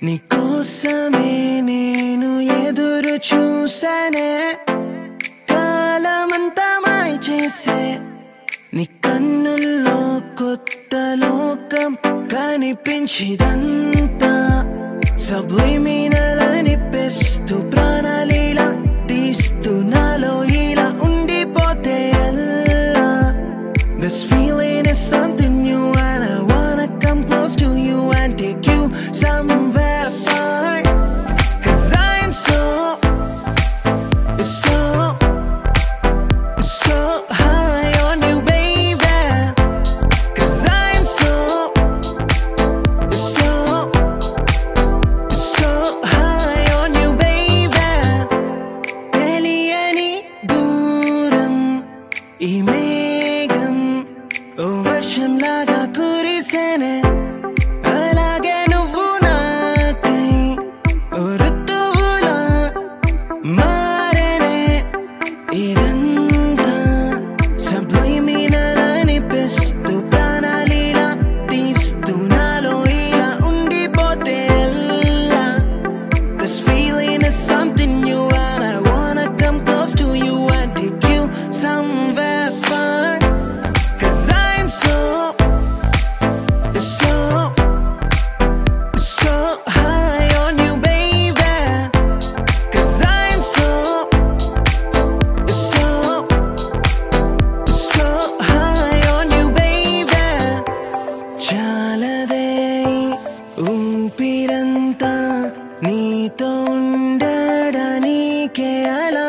నీకోసమే నేను ఎదురు చూసానే కాలమంతా మాయ చేసే నీ కన్నుల్లో కొత్త లోకం కనిపించిదంతా సబ్లిమినల్ అనిపిస్తూ ప్రాణలీలా తీస్తూ నాలో ఇలా ఉండిపోతే అల్లా This feeling is something new and I wanna come close to you and take you somewhere far Cause I'm so, so, so high on you baby Cause I'm so, so, so high on you baby తెలియని దూరం ఈ మేఘం ఓ వర్షంలాగా కురిసేనే అలాగే నువ్వు నాకై ఓ ఋతువులా మారేనే ఇదంతా subliminal అనిపిస్తూ ప్రాణాలిలా తీస్తూ నాలో ఇలా ఉండిపోతే అల్లా This feeling is something new and I wanna come close to you and take you somewhere far Cause I'm so, so, so high on you baby Cause I'm so, so, so high on you baby చాలదే ఊపిరంతా నీతో ఉండడానికే అలా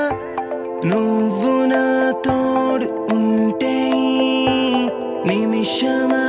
నువ్వు నా తోడు ఉంటే ఈ నిమిషమా